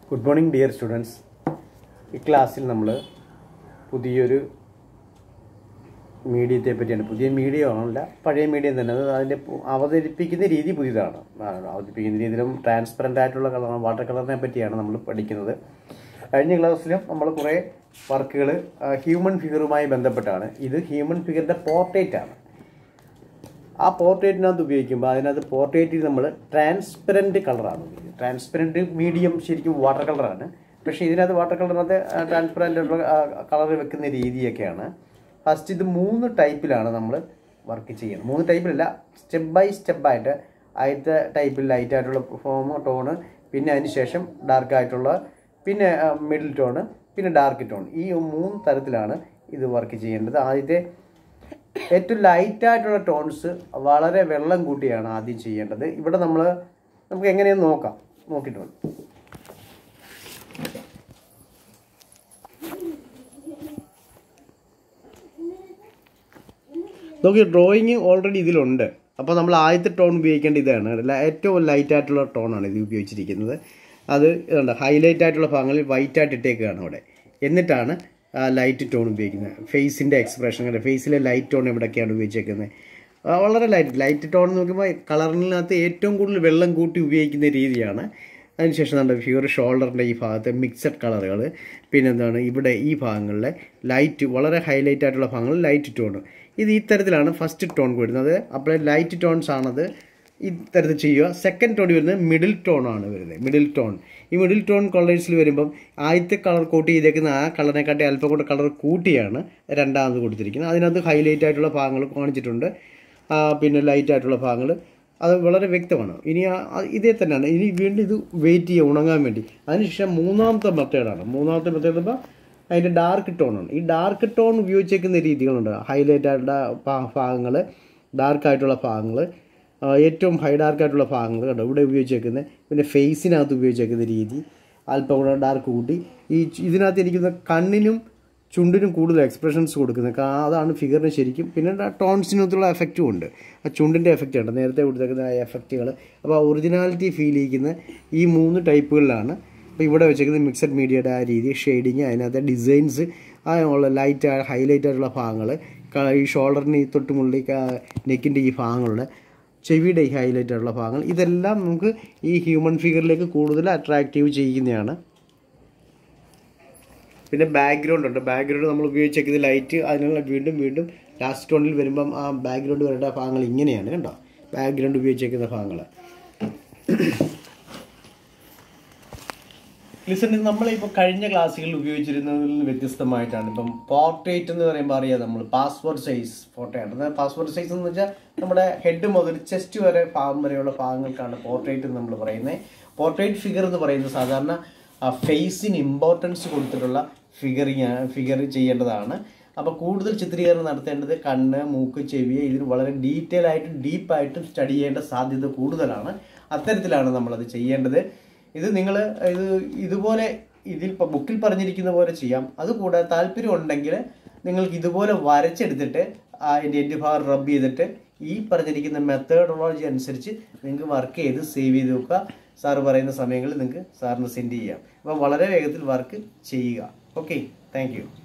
good morning dear students ഈ ക്ലാസ്സിൽ നമ്മൾ പുതിയൊരു മീഡിയത്തെ പറ്റിയാണ് പുതിയ മീഡിയ ആണല്ല പഴയ മീഡിയം തന്നെ അത് അതിൻ്റെ പു- അവതരിപ്പിക്കുന്ന രീതി പുതിയതാണ് ആ, അവതരിപ്പിക്കുന്ന രീതിയിലും ട്രാൻസ്പെറൻ്റ് ആയിട്ടുള്ള കളർ വാട്ടർ കളറിനെ പറ്റിയാണ് നമ്മൾ പഠിക്കുന്നത് കഴിഞ്ഞ ക്ലാസ്സിലും നമ്മൾ കുറേ വർക്കുകൾ ഹ്യൂമൻ ഫിഗറുമായി ബന്ധപ്പെട്ടാണ് ഇത് ഹ്യൂമൻ ഫിഗറിൻ്റെ പോർട്രേറ്റ് ആണ് ആ പോർട്രേറ്റിനകത്ത് ഉപയോഗിക്കുമ്പോൾ അതിനകത്ത് പോർട്രേറ്റിൽ നമ്മൾ ട്രാൻസ്പെറൻറ്റ് കളറാണ് ഉപയോഗിക്കുന്നത് ട്രാൻസ്പെറൻറ്റ് മീഡിയം ശരിക്കും വാട്ടർ കളറാണ് പക്ഷേ ഇതിനകത്ത് വാട്ടർ കളറിനകത്ത് ട്രാൻസ്പെറൻറ്റ് കളർ വെക്കുന്ന രീതിയൊക്കെയാണ് ഫസ്റ്റ് ഇത് മൂന്ന് ടൈപ്പിലാണ് നമ്മൾ വർക്ക് ചെയ്യുന്നത് മൂന്ന് ടൈപ്പിലല്ല സ്റ്റെപ്പ് ബൈ സ്റ്റെപ്പായിട്ട് ആദ്യത്തെ ടൈപ്പിൽ ലൈറ്റ് ആയിട്ടുള്ള ഫോം ടോണ് പിന്നെ അതിന് ശേഷം ഡാർക്ക് ആയിട്ടുള്ള പിന്നെ മിഡിൽ ടോണ് പിന്നെ ഡാർക്ക് ടോൺ ഈ മൂന്ന് തരത്തിലാണ് ഇത് വർക്ക് ചെയ്യേണ്ടത് ആദ്യത്തെ ഏറ്റവും ലൈറ്റ് ആയിട്ടുള്ള ടോൺസ് വളരെ വെള്ളം കൂട്ടിയാണ് ആദ്യം ചെയ്യേണ്ടത് ഇവിടെ നമ്മൾ നമുക്ക് എങ്ങനെയെന്ന് നോക്കാം നോക്കിയിട്ടുണ്ട് നോക്കി ഡ്രോയിങ് ഓൾറെഡി ഇതിലുണ്ട് അപ്പോൾ നമ്മൾ ആദ്യത്തെ ടോൺ ഉപയോഗിക്കേണ്ട ഇതാണ് ല- ഏറ്റവും ലൈറ്റ് ആയിട്ടുള്ള ടോണാണ് ഇത് ഉപയോഗിച്ചിരിക്കുന്നത് അത് ഇതുണ്ട് ഹൈലൈറ്റ് ആയിട്ടുള്ള ഭാഗങ്ങളിൽ വൈറ്റ് ആയിട്ട് ഇട്ടേക്കുകയാണ് അവിടെ എന്നിട്ടാണ് ലൈറ്റ് ടോൺ ഉപയോഗിക്കുന്നത് ഫേസിൻ്റെ എക്സ്പ്രഷൻ കണ്ട ഫേസിലെ ലൈറ്റ് ടോൺ എവിടെയൊക്കെയാണ് ഉപയോഗിച്ചേക്കുന്നത് ആ, വളരെ ലൈറ്റ് ലൈറ്റ് ടോൺ എന്ന് നോക്കുമ്പോൾ കളറിനകത്ത് ഏറ്റവും കൂടുതൽ വെള്ളം കൂട്ടി ഉപയോഗിക്കുന്ന രീതിയാണ് അതിനുശേഷം നമ്മുടെ ഫ്യൂർ ഷോൾഡറിൻ്റെ ഈ ഭാഗത്തെ മിക്സഡ് കളറുകൾ പിന്നെ എന്താണ് ഇവിടെ ഈ ഭാഗങ്ങളിലെ ലൈറ്റ് വളരെ ഹൈലൈറ്റ് ആയിട്ടുള്ള ഭാഗങ്ങളിൽ ലൈറ്റ് ടോൺ ഇത് ഈ തരത്തിലാണ് ഫസ്റ്റ് ടോൺ വരുന്നത് അപ്പോൾ ലൈറ്റ് ടോൺസ് ആണത് ഈ തരത്തിൽ ചെയ്യുക സെക്കൻഡ് ടോൺ വരുന്നത് മിഡിൽ ടോൺ ആണ് വരുന്നത് മിഡിൽ ടോൺ ഈ മിഡിൽ ടോൺ കളേഴ്സിൽ വരുമ്പം ആദ്യത്തെ കളർ കോട്ട് ചെയ്തേക്കുന്ന ആ കളറിനെക്കാട്ടി അല്പം കൂടെ കളർ കൂട്ടിയാണ് രണ്ടാമത് കൊടുത്തിരിക്കുന്നത് അതിനകത്ത് ഹൈലൈറ്റ് ആയിട്ടുള്ള ഭാഗങ്ങൾ കാണിച്ചിട്ടുണ്ട് ആ, പിന്നെ ലൈറ്റ് ആയിട്ടുള്ള ഭാഗങ്ങൾ അത് വളരെ വ്യക്തമാണ് ഇനി ആ- ആ ഇതേ തന്നെയാണ് ഇനി വീണ്ടും ഇത് വെയിറ്റ് ചെയ്യുക ഉണങ്ങാൻ വേണ്ടി അതിനുശേഷം മൂന്നാമത്തെ മെത്തേഡാണ് മൂന്നാമത്തെ മെത്തേഡ് ഇപ്പോൾ അതിൻ്റെ ഡാർക്ക് ടോണാണ് ഈ ഡാർക്ക് ടോൺ ഉപയോഗിച്ചേക്കുന്ന രീതികളുണ്ട് ഹൈലൈറ്റ് ആയിട്ടുള്ള ഭാഗങ്ങൾ ഡാർക്കായിട്ടുള്ള ഭാഗങ്ങൾ ഏറ്റവും ഹൈ ഡാർക്കായിട്ടുള്ള ഭാഗങ്ങൾ കണ്ടോ ഇവിടെ ഉപയോഗിച്ചേക്കുന്നത് പിന്നെ ഫേസിനകത്ത് ഉപയോഗിച്ചേക്കുന്ന രീതി അല്പം കൂടെ ഡാർക്ക് കൂട്ടി ഈ ചു- ഇതിനകത്ത് ഇരിക്കുന്ന കണ്ണിനും ചുണ്ടിനും കൂടുതൽ എക്സ്പ്രഷൻസ് കൊടുക്കുന്നത് കാ- അതാണ് ഫിഗറിന് ശരിക്കും പിന്നെ ടോൺസിനകത്തുള്ള എഫക്റ്റും ഉണ്ട് ആ ചുണ്ടിൻ്റെ എഫക്റ്റ് ഉണ്ട് നേരത്തെ കൊടുത്തേക്കുന്ന എഫക്റ്റുകൾ അപ്പോൾ ഒറിജിനാലിറ്റി ഫീൽ ചെയ്യിക്കുന്ന ഈ മൂന്ന് ടൈപ്പുകളിലാണ് അപ്പോൾ ഇവിടെ വെച്ചേക്കുന്ന മിക്സഡ് മീഡിയയുടെ ആ രീതി ഷെയ്ഡിങ് അതിനകത്തെ ഡിസൈൻസ് ആ ഉള്ള ലൈറ്റ് ഹൈലൈറ്റ് ആയിട്ടുള്ള ഭാഗങ്ങൾ ഈ ഷോൾഡറിന് ഈ തൊട്ടുമുള്ളി നെക്കിൻ്റെ ഈ ഭാഗങ്ങളുടെ ചെവിയുടെ ഈ ഹൈലൈറ്റ് ആയിട്ടുള്ള ഭാഗങ്ങൾ ഇതെല്ലാം നമുക്ക് ഈ ഹ്യൂമൻ ഫിഗറിലേക്ക് കൂടുതൽ അട്രാക്റ്റീവ് ചെയ്യുന്നതാണ് പിന്നെ ബാക്ക്ഗ്രൗണ്ട് ഉണ്ട് ബാക്ക്ഗ്രൗണ്ട് നമ്മൾ ഉപയോഗിച്ചേക്കുന്നത് ലൈറ്റ് അതിനുള്ള വീണ്ടും വീണ്ടും ലാസ്റ്റ് ടോണിൽ വരുമ്പം ആ ബാക്ക്ഗ്രൗണ്ട് വരേണ്ട ഭാഗങ്ങൾ ഇങ്ങനെയാണ് കണ്ടോ ബാക്ക്ഗ്രൗണ്ട് ഉപയോഗിച്ചേക്കുന്ന ഭാഗങ്ങൾ ലിസൺ നമ്മളിപ്പോൾ കഴിഞ്ഞ ക്ലാസ്സുകളിൽ ഉപയോഗിച്ചിരുന്നതിൽ നിന്ന് വ്യത്യസ്തമായിട്ടാണ് ഇപ്പം പോർട്രേറ്റ് എന്ന് പറയുമ്പോൾ അറിയാം നമ്മൾ പാസ്പോർട്ട് സൈസ് ഫോട്ടോ ആണ് പാസ്പോർട്ട് സൈസ് എന്ന് വെച്ചാൽ നമ്മുടെ ഹെഡ് മുതൽ ചെസ്റ്റ് വരെ ഭാഗം വരെയുള്ള ഭാഗങ്ങൾക്കാണ് പോർട്രേറ്റ് എന്ന് നമ്മൾ പറയുന്നത് പോർട്രേറ്റ് ഫിഗർ എന്ന് പറയുന്നത് സാധാരണ ഫേസിന് ഇമ്പോർട്ടൻസ് കൊടുത്തിട്ടുള്ള ഫിഗറിങ് ഫിഗർ ചെയ്യേണ്ടതാണ് അപ്പോൾ കൂടുതൽ ചിത്രീകരണം നടത്തേണ്ടത് കണ്ണ് മൂക്ക് ചെവി ഇതിന് വളരെ ഡീറ്റെയിൽ ആയിട്ട് ഡീപ്പായിട്ട് സ്റ്റഡി ചെയ്യേണ്ട സാധ്യത കൂടുതലാണ് അത്തരത്തിലാണ് നമ്മളത് ചെയ്യേണ്ടത് ഇത് നിങ്ങൾ ഇത് ഇതുപോലെ ഇതിൽ ഇപ്പം ബുക്കിൽ പറഞ്ഞിരിക്കുന്ന പോലെ ചെയ്യാം അതുകൂടാതെ താല്പര്യം ഉണ്ടെങ്കിൽ നിങ്ങൾക്ക് ഇതുപോലെ വരച്ചെടുത്തിട്ട് അതിൻ്റെ എൻ്റെ ഭാഗം റബ്ബ് ചെയ്തിട്ട് ഈ പറഞ്ഞിരിക്കുന്ന മെത്തേഡോളജി അനുസരിച്ച് നിങ്ങൾക്ക് വർക്ക് ചെയ്ത് സേവ് ചെയ്ത് വെക്കുക സാറ് പറയുന്ന സമയങ്ങളിൽ നിങ്ങൾക്ക് സാറിന് സെൻഡ് ചെയ്യാം അപ്പോൾ വളരെ വേഗത്തിൽ വർക്ക് ചെയ്യുക ഓക്കെ താങ്ക്